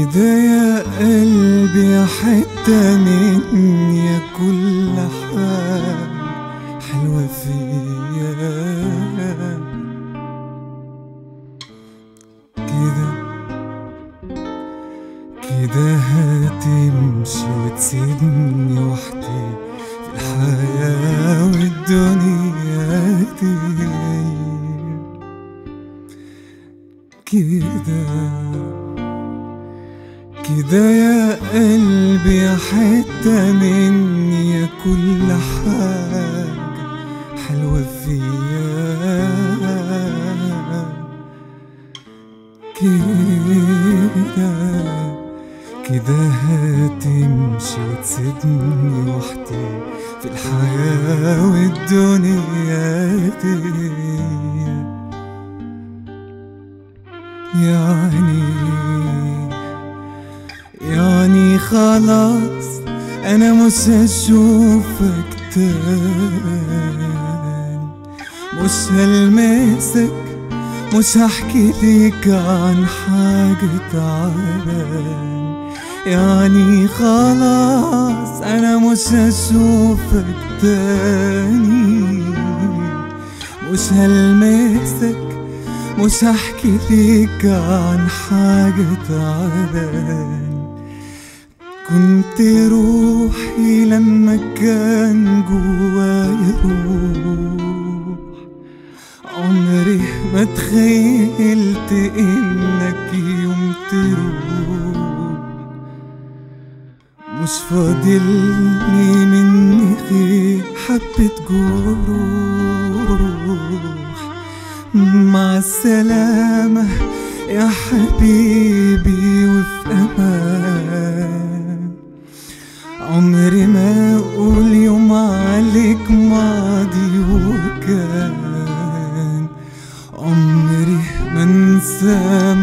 كده يا قلبي يا حتة مني يا كل حاجة حلوة فيا كده كده هتمشي وتسيبني وحدي في الحياة والدنيا دي كده كده يا قلبي يا حتة مني يا كل حاجة حلوة فيا كده كده هتمشي وتسيبني وحدي في الحياة والدنيا دي يعني يعني خلاص انا مش هشوفك تاني مش هلمسك مش هحكي لك عن حاجة تعبان يعني خلاص انا مش هشوفك تاني مش هلمسك مش هحكي لك عن حاجة تعبان كنت روحي لما كان جوايا روح عمري ما تخيلت انك يوم تروح مش فاضلني مني غير حبة جروح مع السلامة يا حبيبي وفي أمان عمري ما أقول يوم عليك ماضي وكان عمري ما انسى